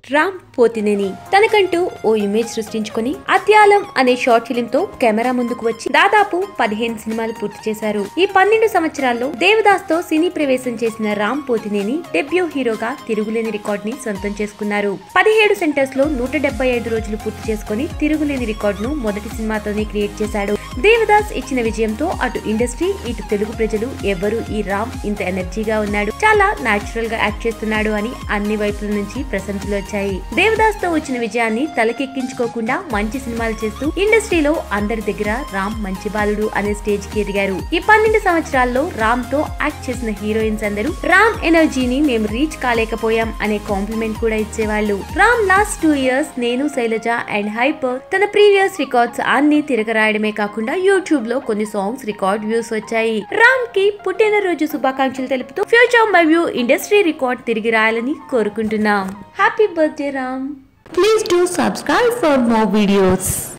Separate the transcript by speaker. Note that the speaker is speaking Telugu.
Speaker 1: రామ్ పోతినేని తనకంటూ ఓ ఇమేజ్ సృష్టించుకొని అత్యాలం అనే షార్ట్ ఫిలిం తో కెమెరా ముందుకు వచ్చి దాదాపు పదిహేను సినిమాలు పూర్తి చేశారు ఈ పన్నెండు సంవత్సరాల్లో దేవదాస్ తో సినీ ప్రవేశం చేసిన రామ్ పోతినేని డెబ్యూ హీరోగా తిరుగులేని రికార్డ్ ని సొంతం చేసుకున్నారు పదిహేడు సెంటర్స్ లో నూట డెబ్బై ఐదు రోజులు పూర్తి చేసుకుని తిరుగులేని రికార్డ్ ను మొదటి సినిమాతోనే క్రియేట్ చేశాడు దేవదాస్ ఇచ్చిన విజయంతో అటు ఇండస్ట్రీ ఇటు తెలుగు ప్రజలు ఎవ్వరు ఈ రామ్ ఇంత ఎనర్జీగా ఉన్నాడు చాలా నాచురల్ గా యాక్ట్ చేస్తున్నాడు అని అన్ని వైపుల నుంచి ప్రశంసలు వచ్చాయి దేవదాస్ తో వచ్చిన విజయాన్ని తలకెక్కించుకోకుండా మంచి సినిమాలు చేస్తూ ఇండస్ట్రీలో అందరి దగ్గర రామ్ మంచి బాలుడు అనే స్టేజ్ కి ఎదిగారు ఈ పన్నెండు సంవత్సరాల్లో రామ్ తో యాక్ట్ చేసిన హీరోయిన్స్ అందరూ రామ్ ఎనర్జీని మేము రీచ్ కాలేకపోయాం అనే కాంప్లిమెంట్ కూడా ఇచ్చేవాళ్ళు రామ్ లాస్ట్ టూ ఇయర్స్ నేను శైలజ అండ్ హైపర్ తన ప్రీవియస్ రికార్డ్స్ అన్ని తిరగరాయడమే కాకుండా యూట్యూబ్ లో కొన్ని సాంగ్స్ రికార్డ్ వ్యూస్ వచ్చాయి రామ్ కి పుట్టినరోజు శుభాకాంక్షలు తెలుపుతూ ఫ్యూచర్ మరియు ఇండస్ట్రీ రికార్డ్ తిరిగి రాయాలని కోరుకుంటున్నాం happy birthday Ram
Speaker 2: Please do subscribe for more videos.